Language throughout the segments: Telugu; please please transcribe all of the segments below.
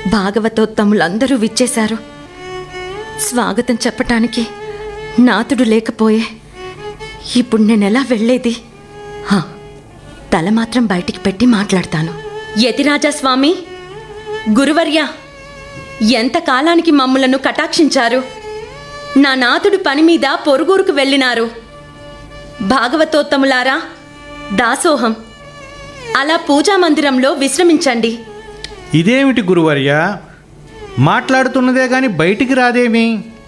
భాగవతోత్తములందరూ విచ్చేశారు స్వాగతం చెప్పటానికి నాతుడు లేకపోయే ఇప్పుడు నేనెలా వెళ్ళేది హా, తల మాత్రం బయటికి పెట్టి మాట్లాడతాను యతిరాజా స్వామి గురువర్య ఎంత కాలానికి మమ్ములను కటాక్షించారు నా నాతుడు పని మీద పొరుగురుకు వెళ్ళినారు భాగవతోత్తములారా దాసోహం అలా పూజా మందిరంలో విశ్రమించండి ఇదేమిటి గురువర్య మాట్లాడుతున్నదే గాని బయటికి రాదేమి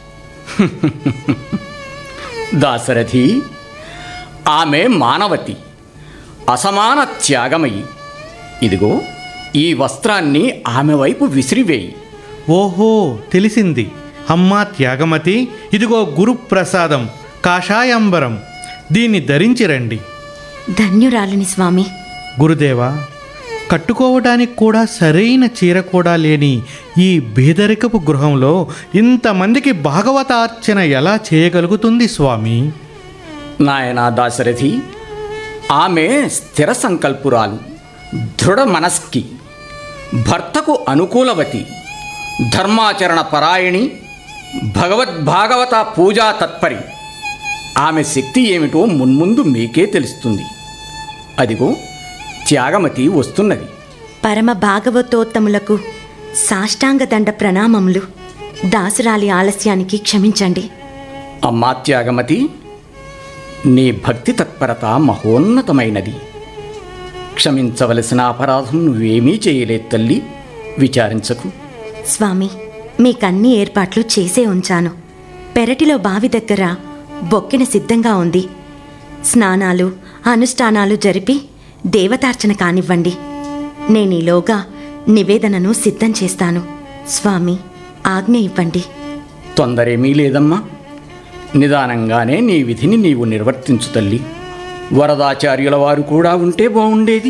దాశరథి ఆమె మానవతి అసమాన త్యాగమయి ఇదిగో ఈ వస్త్రాన్ని ఆమె వైపు విసిరివేయి ఓహో తెలిసింది అమ్మా త్యాగమతి ఇదిగో గురుప్రసాదం కాషాయాంబరం దీన్ని ధరించి రండి ధన్యురాలిని స్వామి గురుదేవా కట్టుకోవడానికి కూడా సరైన చీర కూడా లేని ఈ బేదరికపు గృహంలో ఇంతమందికి భాగవతార్చన ఎలా చేయగలుగుతుంది స్వామి నాయనా దాశరథి ఆమె స్థిర సంకల్పురాలు దృఢ మనస్కి భర్తకు అనుకూలవతి ధర్మాచరణ పరాయణి భగవద్భాగవత పూజా తత్పరి ఆమె శక్తి ఏమిటో మున్ముందు మీకే తెలుస్తుంది అదిగో త్యాగమతి వస్తున్నది పరమ భాగవతోత్తములకు సాష్టాంగ దండ ప్రణామములు దాసురాలి ఆలస్యానికి క్షమించండి అమ్మా త్యాగమతి నీ భక్తి తత్పరత మహోన్నతమైనది క్షమించవలసిన అపరాధం నువ్వేమీ చేయలేదు తల్లి విచారించకు స్వామి మీకన్ని ఏర్పాట్లు చేసే ఉంచాను పెరటిలో బావి దగ్గర బొక్కిన సిద్ధంగా ఉంది స్నానాలు అనుష్ఠానాలు జరిపి దేవతార్చన కానివ్వండి నేనీలోగా నివేదనను సిద్ధం చేస్తాను స్వామి ఆజ్ఞ ఇవ్వండి తొందరేమీ లేదమ్మా నిదానంగానే నీ విధిని నీవు నిర్వర్తించు తల్లి వరదాచార్యుల వారు కూడా ఉంటే బాగుండేది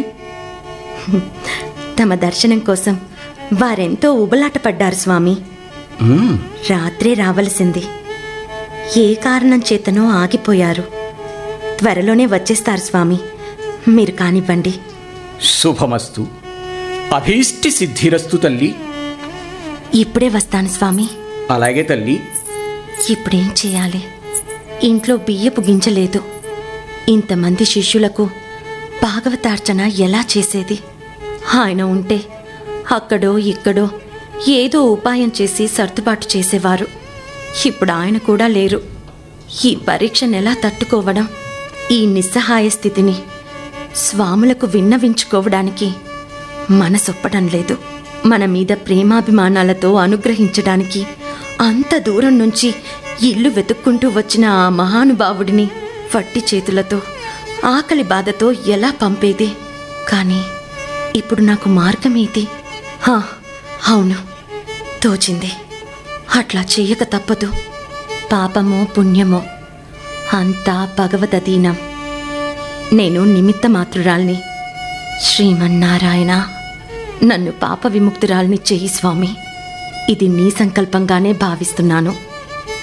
తమ దర్శనం కోసం వారెంతో ఉబలాటపడ్డారు స్వామి ఉమ్, రాత్రే రావలసింది ఏ కారణం చేతనో ఆగిపోయారు త్వరలోనే వచ్చేస్తారు స్వామి మీరు కానివ్వండి శుభమస్తు అభీష్టి సిద్ధిరస్తు తల్లి ఇప్పుడే వస్తాను స్వామి అలాగే తల్లి ఇప్పుడేం చేయాలి ఇంట్లో బియ్యపు గింజలేదు ఇంతమంది శిష్యులకు భాగవతార్చన ఎలా చేసేది ఆయన ఉంటే అక్కడో ఇక్కడో ఏదో ఉపాయం చేసి సర్దుబాటు చేసేవారు ఇప్పుడు ఆయన కూడా లేరు ఈ పరీక్షను ఎలా తట్టుకోవడం ఈ నిస్సహాయ స్థితిని స్వాములకు విన్నవించుకోవడానికి మనసొప్పడం లేదు మన మీద ప్రేమాభిమానాలతో అనుగ్రహించడానికి అంత దూరం నుంచి ఇల్లు వెతుక్కుంటూ వచ్చిన ఆ మహానుభావుడిని వట్టి చేతులతో ఆకలి బాధతో ఎలా పంపేది కానీ ఇప్పుడు నాకు మార్గమేది హా, అవును తోచింది అట్లా చేయక తప్పదు పాపమో పుణ్యమో అంతా భగవదధీనం నేను నిమిత్త మాతృరాల్ని శ్రీమన్నారాయణ నన్ను పాప విముక్తురాల్ని చెయ్యి స్వామి ఇది నీ సంకల్పంగానే భావిస్తున్నాను